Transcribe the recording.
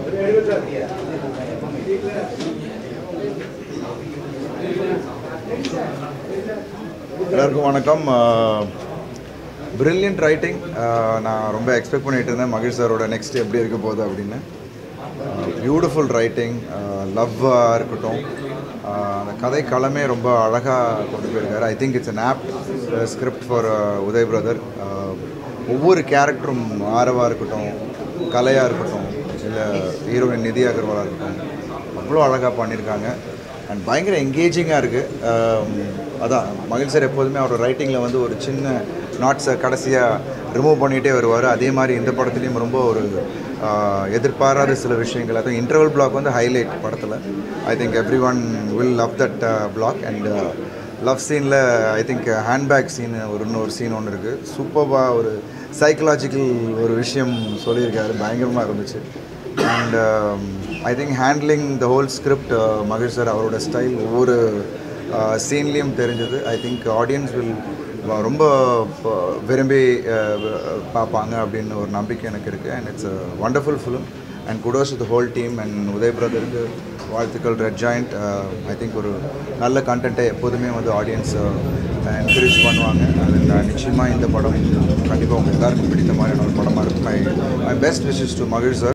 எல்லாருக்கும் வணக்கம் brilliant writing நான் ரொம்ப எக்ஸ்பெக்ட் பண்ணிட்டு இருந்தேன் மகேஷ் சாரோட நெக்ஸ்ட் எப்படி இருக்க போகுது அப்படின்னு பியூட்டிஃபுல் ரைட்டிங் லவ்வாக இருக்கட்டும் ஆஹ் அந்த கதை களமே ரொம்ப அழகாக கொண்டு போயிருக்காரு I think it's an apt script for Uday brother ஒவ்வொரு கேரக்டரும் ஆரவாக இருக்கட்டும் கலையாக இருக்கட்டும் இல்லை ஹீரோயின் நிதி அகர்வாலாக இருக்கட்டும் அவ்வளோ அழகாக பண்ணியிருக்காங்க அண்ட் பயங்கர என்கேஜிங்காக இருக்குது அதான் மகிழ் சார் எப்போதுமே அவர் ரைட்டிங்கில் வந்து ஒரு சின்ன நாட்ஸை கடைசியாக ரிமூவ் பண்ணிகிட்டே வருவார் அதே மாதிரி இந்த படத்துலேயும் ரொம்ப ஒரு ஆஹ், எதிர்பாராத சில விஷயங்கள் அதுவும் இன்டர்வல் பிளாக் வந்து ஹைலைட் படத்தில் I think everyone will love that block and love சீனில் ஐ திங்க் ஹேண்ட்பேக் சீன் ஒரு இன்னொரு சீன் ஒன்று இருக்குது சூப்பராக ஒரு சைக்கலாஜிக்கல் ஒரு விஷயம் சொல்லியிருக்காரு பயங்கரமாக இருந்துச்சு and I think handling the whole script Mahesh sir அவரோட ஸ்டைல் ஒவ்வொரு சீன்லேயும் தெரிஞ்சது ஐ திங்க் ஆடியன்ஸ் வில் ரொம்ப ப- விரும்பி uh, பார்ப்பாங்க அப்படின்னு ஒரு நம்பிக்கை எனக்கு இருக்குது and it's wonderful film and kudos the whole team and Uday பிரதருக்கு வாழ்த்துக்கள் ரெட் ஜாயிண்ட் ஐ திங்க் ஒரு நல்ல கண்டென்ட்டை எப்போதுமே வந்து ஆடியன்ஸ் என்கரேஜ் பண்ணுவாங்க அது நிச்சயமாக இந்த படம் கண்டிப்பாக உங்கள் எல்லாருக்கும் பிடித்த மாதிரியான ஒரு படமாக இருக்கும் my my best wishes to மகிழ் சார்